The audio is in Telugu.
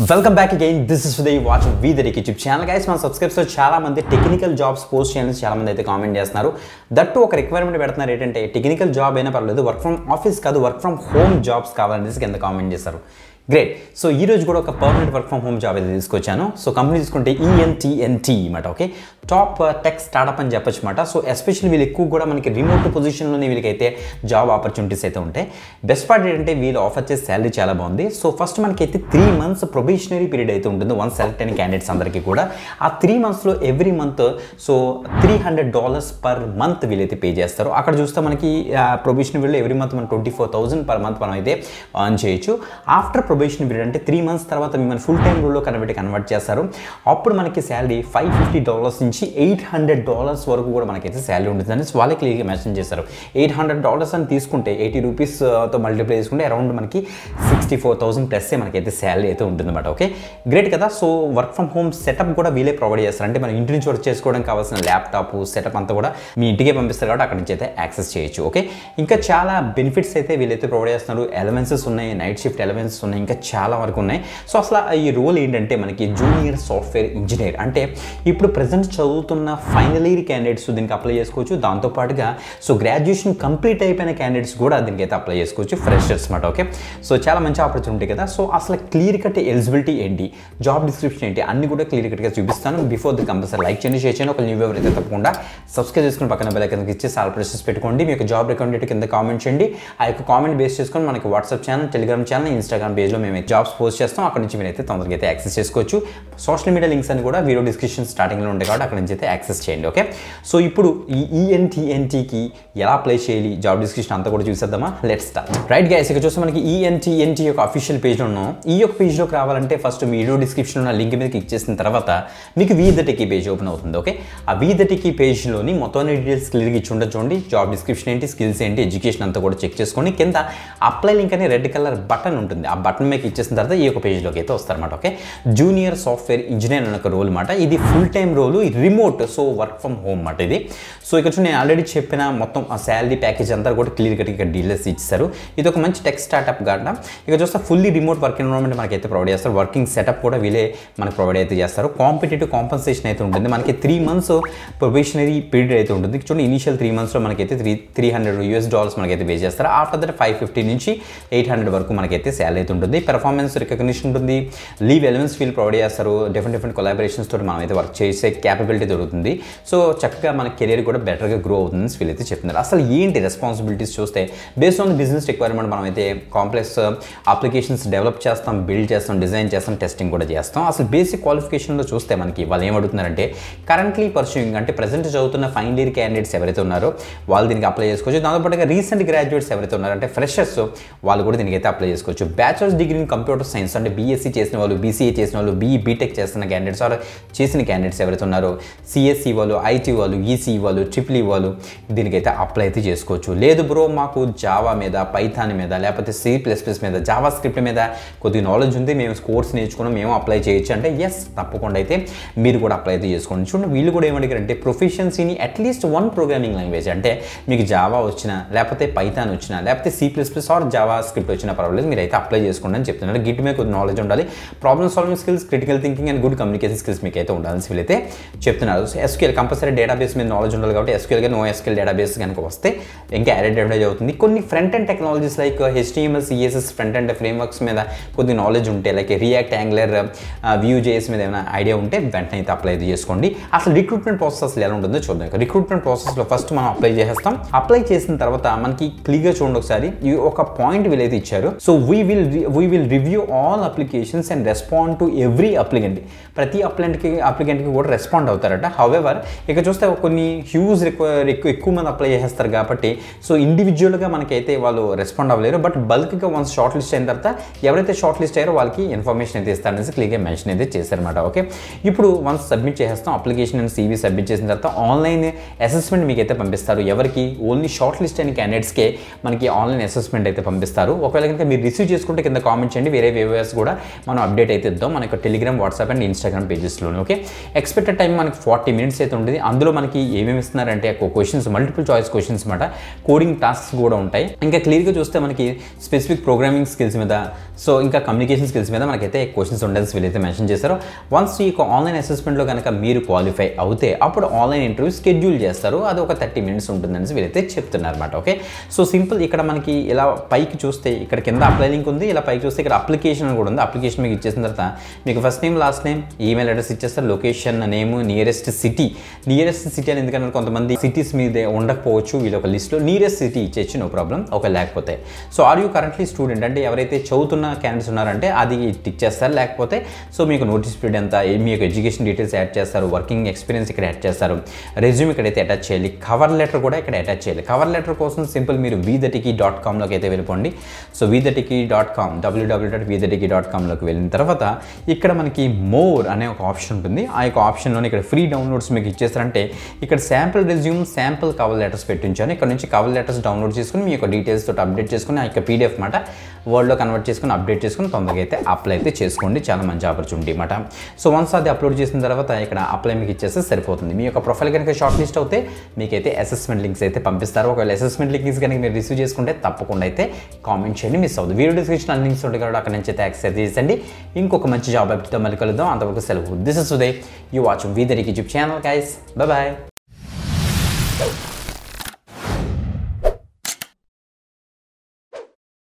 welcome back again this is the watch we the YouTube channel guys మన సబ్స్క్రైబర్స్ చాలా మంది టెక్నికల్ జాబ్స్ పోస్ట్ చేయాలని చాలా మంది అయితే కామెంట్ చేస్తున్నారు దట్టు ఒక రిక్వైర్మెంట్ పెడుతున్నారు ఏంటంటే టెక్నికల్ జాబ్ అయినా పర్లేదు వర్క్ ఫ్రమ్ ఆఫీస్ కాదు వర్క్ ఫ్రమ్ హోమ్ జాబ్స్ కావాలనేసి కింద కామెంట్ చేశారు గ్రేట్ సో ఈ రోజు కూడా ఒక permanent work from home job అయితే తీసుకొచ్చాను సో కంపెనీ తీసుకుంటే ఈఎన్టీఎన్టీ అనమాట ఓకే టాప్ టెక్ స్టార్టప్ అని చెప్పొచ్చు అనమాట సో ఎస్పెషల్లీ వీళ్ళు ఎక్కువ కూడా మనకి రిమోట్ పొజిషన్లోనే వీళ్ళకైతే జాబ్ ఆపర్చునిటీస్ అయితే ఉంటాయి బెస్ట్ పార్ట్ ఏంటంటే వీళ్ళు ఆఫర్ చేసే శాలరీ చాలా బాగుంది సో ఫస్ట్ మనకైతే త్రీ మంత్స్ ప్రొబేషనరీ పీరియడ్ అయితే ఉంటుంది వన్ సెలెక్ట్ అయిన క్యాండిడేట్స్ అందరికీ కూడా ఆ త్రీ మంత్స్లో every month so three hundred dollars per month వీళ్ళైతే పే చేస్తారు అక్కడ చూస్తే మనకి ప్రొబేషన్ పీరియడ్ ఎవ్రీ మంత్ మనం twenty four thousand per month మనం అయితే ఆన్ చేయొచ్చు ఆఫ్టర్ ప్రొబేషన్ పీరియడ్ అంటే త్రీ మంత్స్ తర్వాత మిమ్మల్ని ఫుల్ టైం రూల్లో కన్వర్ట్ కన్వర్ట్ చేస్తారు అప్పుడు మనకి శాలరీ ఫైవ్ ఫిఫ్టీ డాలర్స్ నుంచి ఎయిట్ హండ్రెడ్ డాలర్స్ వరకు కూడా మనకైతే శాలరీ ఉంటుంది అని వాళ్ళే క్లియర్గా మెన్షన్ చేశారు ఎయిట్ హండ్రెడ్ డాలర్స్ అని తీసుకుంటే ఎయిటీ రూపీస్తో మల్టిప్లై చేసుకుంటే అరౌండ్ మనకి సిక్స్టీ ఫోర్ థౌసండ్ ప్లస్ మనకైతే శాలరీ అయితే ఉంటుందన్నమాట ఓకే గ్రేట్ కదా so work from home setup కూడా వీలే ప్రొవైడ్ చేస్తారు అంటే మన ఇంటి నుంచి వర్క్ చేసుకోవడానికి కావాల్సిన ల్యాప్టాప్ సెటప్ అంతా కూడా మీ ఇంటికే పంపిస్తారు కాబట్టి అక్కడ నుంచి అయితే యాక్సెస్ చేయొచ్చు ఓకే ఇంకా చాలా బెనిఫిట్స్ అయితే వీళ్ళైతే ప్రొవైడ్ చేస్తున్నారు ఎలవెన్సెస్ ఉన్నాయి నైట్ షిఫ్ట్ ఎలవెన్సెస్ ఉన్నాయి ఇంకా చాలా వరకు ఉన్నాయి సో అసలు ఈ రోల్ ఏంటంటే మనకి జూనియర్ సాఫ్ట్వేర్ ఇంజనీర్ అంటే ఇప్పుడు ప్రజెంట్ చదువుతున్న ఫైనల్ ఇయర్ క్యాండిడేట్స్ దీనికి అప్లై చేసుకోవచ్చు దాంతోపాటుగా సో గ్రాడ్యుయేషన్ కంప్లీట్ అయిపోయిన క్యాండిడేట్స్ కూడా దీనికి అయితే అప్లై చేసుకోవచ్చు ఫ్రెషర్స్ అనమాట ఓకే సో చాలా మంచి ఆపర్చునిటీ కదా సో అసలు క్లియర్ కట్ ఎలిజిబిలిటీ ఏంటి జాబ్ డిస్క్రిప్షన్ ఏంటి అన్ని కూడా క్లియర్ కట్గా చూపిస్తాను బిఫోర్ ది కంపల్సరీ లైక్ చేయండి షేర్ చేయండి ఒక న్యూ ఎవర్ అయితే తప్పకుండా సబ్స్క్రైబ్ చేసుకుని పక్కన బెల్ ఐకన్ ఇచ్చేసి ఆల్ ప్రెసెస్ పెట్టుకోండి మీ యొక్క జాబ్ రికమెండేట్ కింద కామెంట్ చేయండి ఆ యొక్క కామెంట్ బేస్ చేసుకొని మనకి WhatsApp channel Telegram channel Instagram పేజ్లో మేము జాబ్స్ పోస్ట్ చేస్తాం అక్కడ నుంచి మీరైతే తొందరగా అయితే యాక్సెస్ చేసుకోవచ్చు సోషల్ మీడియా లింక్స్ అని కూడా వీడియో డిస్క్రిప్షన్ స్టార్టింగ్లో ఉంటాయి కాబట్టి అక్కడ నుంచి అయితే యాక్సెస్ చేయండి ఓకే సో ఇప్పుడు ఈ ఈఎన్టీఎన్టీకి ఎలా అప్లై చేయాలి జాబ్ డిస్క్రిప్షన్ అంతా కూడా చూసేద్దామా లెట్ స్టార్ట్ రైట్ గైస్ ఇక్కడ చూస్తే మనకి ఈఎన్టీఎన్టీ యొక్క అఫీషియల్ పేజ్లో ఉన్నాం ఈ యొక్క పేజ్లోకి రావాలంటే ఫస్ట్ మీ వీడియో డిస్క్రిప్షన్ ఉన్న లింక్ మీద క్లిక్ చేసిన తర్వాత మీకు we the techy page open అవుతుంది ఓకే ఆ వీ ద టెకీ పేజ్లోని మొత్తం డీటెయిల్స్ క్లియర్గా ఇచ్చి ఉండదు చూడండి జాబ్ డిస్క్రిప్షన్ ఏంటి స్కిల్స్ ఏంటి ఎడ్యుకేషన్ అంతా కూడా చెక్ చేసుకోండి కింద అప్లై లింక్ అనే రెడ్ కలర్ బటన్ ఉంటుంది ఆ బటన్ మీకు ఇచ్చేసిన తర్వాత ఈ యొక్క పేజ్లోకి అయితే వస్తారన్నమాట ఓకే జూనియర్ సాఫ్ట్వేర్ ఇంజనీర్ అనే ఒక రోల్ అనమాట ఇది full time role remote so work from home అన్నమాట ఇది సో ఇక్కడ చూడండి నేను ఆల్రెడీ చెప్పిన మొత్తం ఆ శాలరీ ప్యాకేజ్ అంతా కూడా క్లియర్ కట్ ఇక్కడ డీటెయిల్స్ ఇచ్చారు ఇది ఒక మంచి టెక్ స్టార్ట్అప్ గాడ ఇక చూస్తే ఫుల్లీ రిమోట్ వర్క్ ఎన్విరాన్మెంట్ మనకైతే ప్రొవైడ్ చేస్తారు వర్కింగ్ సెటప్ కూడా వీళ్ళే మనకు ప్రొవైడ్ అయితే చేస్తారు కాంపిటేటివ్ కాంపన్సేషన్ అయితే ఉంటుంది మనకి త్రీ మంత్స్ ప్రొబేషనరీ పీరియడ్ అయితే ఉంటుంది చూడండి ఇనిషియల్ త్రీ మంత్స్లో మనకైతే three three hundred US dollars మనకైతే పే చేస్తారు ఆఫ్టర్ దట్ ఫైవ్ ఫిఫ్టీ నుంచి ఎయిట్ హండ్రెడ్ వరకు మనకైతే శాలరీ అయితే ఉంటుంది పెర్ఫార్మెన్స్ రికగ్నిషన్ ఉంటుంది లీవ్ ఎలిమెంట్స్ ఫీల్ ప్రొవైడ్ చేస్తారు డిఫరెంట్ డిఫరెంట్ కొలాబరేషన్స్ తోటి మనం అయితే వర్క్ చేసే క్యాపబిలిటీ దొరుకుతుంది సో చక్కగా మన కెరీర్ కూడా బెటర్గా గ్రో అవుతుంది వీళ్ళైతే చెప్తున్నారు అసలు ఏంటి రెస్పాన్సిబిలిటీస్ చూస్తే బేస్డ్ ఆన్ బిజినెస్ రిక్వైర్మెంట్ మనం అయితే కాంప్లెక్స్ అప్లికేషన్స్ డెవలప్ చేస్తాం బిల్డ్ చేస్తాం డిజైన్ చేస్తాం టెస్టింగ్ కూడా చేస్తాం అసలు బేసిక్ క్వాలిఫికేషన్లో చూస్తే మనకి వాళ్ళు ఏం అడుగుతున్నారంటే కరెంట్లీ పర్సూయింగ్ అంటే ప్రజెంట్ చదువుతున్న ఫైనల్ ఇయర్ క్యాండిడేట్స్ ఎవరైతే ఉన్నారో వాళ్ళు దీనికి అప్లై చేసుకోవచ్చు దాంతోపాటుగా రీసెంట్ గ్రాడ్యుయేట్స్ ఎవరైతే ఉన్నారో అంటే ఫ్రెషర్స్ వాళ్ళు కూడా దీనికి అయితే అప్లై చేసుకోవచ్చు bachelors degree in computer science అంటే బీఎస్సీ చేసిన వాళ్ళు బీసీఏ చేసిన వాళ్ళు బీఈ బీటెక్ చేస్తున్న క్యాండిడేట్స్ ఆర్ చేసిన క్యాండిడేట్స్ ఎవరైతే ఉన్నారో సిఎస్సి వాళ్ళు ఐటీ వాళ్ళు ఈసీ వాళ్ళు ట్రిపుల్ ఈ వాళ్ళు దీనికైతే అప్లై అయితే చేసుకోవచ్చు లేదు బ్రో మాకు జావా మీద పైథాన్ మీద లేకపోతే సి ప్లస్ ప్లస్ మీద జావా స్క్రిప్ట్ మీద కొద్దిగా నాలెడ్జ్ ఉంది మేము కోర్స్ నేర్చుకున్నాం మేము అప్లై చేయొచ్చు అంటే ఎస్ తప్పకుండా అయితే మీరు కూడా అప్లై అయితే చేసుకోండి చూడండి వీళ్ళు కూడా ఏమడిగారంటే ప్రొఫెషన్సీని అట్లీస్ట్ వన్ ప్రోగ్రామింగ్ లాంగ్వేజ్ అంటే మీకు జావా వచ్చినా లేకపోతే పైథాన్ వచ్చినా లేకపోతే C plus plus or JavaScript వచ్చినా పర్వాలేదు మీరు అయితే అప్లై చేసుకోండి అని చెప్తున్నారు గిట్ మీద కొద్ది నాలెడ్జ్ ఉండాలి problem solving skills critical thinking and good communication skills మీకు అయితే ఉండాలని వీళ్ళైతే చెప్తున్నారు సో ఎస్క్యూఎల్ కంపల్సరీ డేటాబేస్ మీద నాలెడ్జ్ ఉండాలి కాబట్టి ఎస్క్యూఎల్గా నో ఎస్క్యూఎల్ డేటాబేస్ కనుక వస్తే ఇంకా యాడెడ్ అడ్వాంటేజ్ అవుతుంది కొన్ని front end technologies like HTML CSS front end frameworks మీద కొద్ది నాలెడ్జ్ ఉంటే like react angular Vue JS మీద ఏమైనా ఐడియా ఉంటే వెంటనే అయితే అప్లై అయితే చేసుకోండి అసలు రిక్రూట్మెంట్ ప్రాసెస్ అసలు ఎలా ఉంటుందో చూద్దాం రిక్రూట్మెంట్ ప్రాసెస్లో ఫస్ట్ మనం అప్లై చేసేస్తాం అప్లై చేసిన తర్వాత మనకి క్లియర్గా చూడండి ఒకసారి ఈ ఒక పాయింట్ వీళ్ళైతే ఇచ్చారు so we will we will review all applications and respond to every applicant ప్రతి అప్లికెంట్కి అప్లికెంట్కి కూడా రెస్పాండ్ అవుతారట హౌవెవర్ ఇక చూస్తే కొన్ని హ్యూజ్ రిక్వైర్ ఎక్కువ ఎక్కువ మంది అప్లై చేస్తారు కాబట్టి సో ఇండివిజువల్గా మనకైతే వాళ్ళు రెస్పాండ్ అవ్వలేరు బట్ బల్క్గా వన్స్ షార్ట్ లిస్ట్ అయిన తర్వాత ఎవరైతే షార్ట్ లిస్ట్ అయ్యారో వాళ్ళకి ఇన్ఫర్మేషన్ అయితే ఇస్తారనేసి క్లియర్గా మెన్షన్ అయితే చేశారనమాట ఓకే ఇప్పుడు వన్స్ సబ్మిట్ చేసేస్తాం అప్లికేషన్ అండ్ సీవీ సబ్మిట్ చేసిన తర్వాత ఆన్లైన్ అసెస్మెంట్ మీకు అయితే పంపిస్తారు ఎవరికి ఓన్లీ షార్ట్ లిస్ట్ అయిన క్యాండిడేట్స్కే మనకి ఆన్లైన్ అసెస్మెంట్ అయితే పంపిస్తారు ఒకవేళ కనుక మీరు రిసీవ్ చేసుకుంటే కింద కామెంట్ చేయండి వేరే వేవేస్ కూడా మనం అప్డేట్ అయితే ఇద్దాం మన యొక్క టెలిగ్రామ్ వాట్సాప్ అండ్ ఇన్స్టాగ్రామ్ పేజెస్లోనే ఓకే ఎక్స్పెక్టెడ్ టైం మనకి ఫార్టీ మినిట్స్ అయితే ఉంటుంది అందులో మనకి ఏమేమి ఇస్తున్నారంటే క్వశ్చన్స్ మల్టిపుల్ చాయిస్ క్వశ్చన్స్ అనమాట కోడింగ్ టాస్క్స్ కూడా ఉంటాయి ఇంకా క్లియర్గా చూస్తే మనకి స్పెసిఫిక్ ప్రోగ్రామింగ్ స్కిల్స్ మీద సో ఇంకా కమ్యూనికేషన్ స్కిల్స్ మీద మనకైతే క్వశ్చన్స్ ఉండాల్సి వీళ్ళైతే మెన్షన్ చేశారు వన్స్ ఈ యొక్క ఆన్లైన్ అసెస్మెంట్లో కనుక మీరు క్వాలిఫై అవుతే అప్పుడు ఆన్లైన్ ఇంటర్వ్యూ షెడ్యూల్ చేస్తారు అది ఒక థర్టీ మినిట్స్ ఉంటుందని వీళ్ళైతే చెప్తున్నారు అనమాట ఓకే సో సింపుల్ ఇక్కడ మనకి ఇలా పైకి చూస్తే ఇక్కడ కింద అప్లై లింక్ ఉంది ఇలా పైకి చూస్తే ఇక్కడ అప్లికేషన్ అని కూడా ఉంది అప్లికేషన్ మీకు ఇచ్చేసిన తర్వాత మీకు first name last name email address ఇచ్చేస్తారు location name nearest city nearest city అని ఎందుకంటే కొంతమంది సిటీస్ మీద ఉండకపోవచ్చు వీళ్ళ ఒక లిస్ట్లో నియరెస్ట్ సిటీ ఇచ్చేసి నో ప్రాబ్లం ఒక లేకపోతే so are you currently student అంటే ఎవరైతే చదువుతున్న క్యాండిడేట్స్ ఉన్నారంటే అది టిక్ చేస్తారు లేకపోతే సో మీకు నోటీస్ పీరియడ్ ఎంత ఏ- మీ యొక్క ఎడ్యుకేషన్ డీటెయిల్స్ యాడ్ చేస్తారు వర్కింగ్ ఎక్స్పీరియన్స్ ఇక్కడ యాడ్ చేస్తారు రెజ్యూమ్ ఇక్కడైతే అటాచ్ చేయాలి కవర్ లెటర్ కూడా ఇక్కడ అటాచ్ చేయాలి కవర్ లెటర్ కోసం సింపుల్ మీరు వీదటికి డాట్ కామ్లోకి అయితే వెళ్ళిపోండి సో వీదటికి డాట్ కామ్ డబ్ల్యూడబ్ల్యూ డాట్ వీదటికి డాట్ కామ్లోకి వెళ్ళిన తర్వాత ఇక్కడ మనకి మోర్ అనే ఒక ఆప్షన్ ఉంటుంది ఆ యొక్క ఆప్షన్లోనే ఇక్కడ ఫ్రీ డౌన్లోడ్స్ మీకు ఇచ్చేస్తారంటే ఇక్కడ sample resume sample cover letters పెట్టించాను ఇక్కడ నుంచి కవర్ లెటర్స్ డౌన్లోడ్ చేసుకుని మీ యొక్క డీటెయిల్స్ తోటి అప్డేట్ చేసుకుని ఆ యొక్క పీడిఎఫ్ మాట వర్డ్లో కన్వర్ట్ చేసుకుని అప్డేట్ చేసుకుని తొందరగా అయితే అప్లై అయితే చేసుకోండి చాలా మంచి ఆపర్చునిటీ అనమాట సో వన్స్ అది అప్లోడ్ చేసిన తర్వాత ఇక్కడ అప్లై మీకు ఇచ్చేస్తే సరిపోతుంది మీ యొక్క ప్రొఫైల్ కనుక షార్ట్ లిస్ట్ అవుతే మీకైతే అసెస్మెంట్ లింక్స్ అయితే పంపిస్తారు ఒకవేళ అసెస్మెంట్ లింక్స్ కనుక మీరు రిసీవ్ చేసుకుంటే తప్పకుండా అయితే కామెంట్ చేయండి మిస్ అవుతుంది వీడియో డిస్క్రిప్షన్ అన్ని లింక్స్ ఉంటాయి కాబట్టి అక్కడ నుంచి అయితే యాక్సెస్ చేసండి ఇంకొక మంచి జాబ్ అప్తో మళ్ళీ కలుద్దాం అంతవరకు సెలవు this is Uday you watch వీదరికి యూట్యూబ్ ఛానల్ గైస్ బాయ్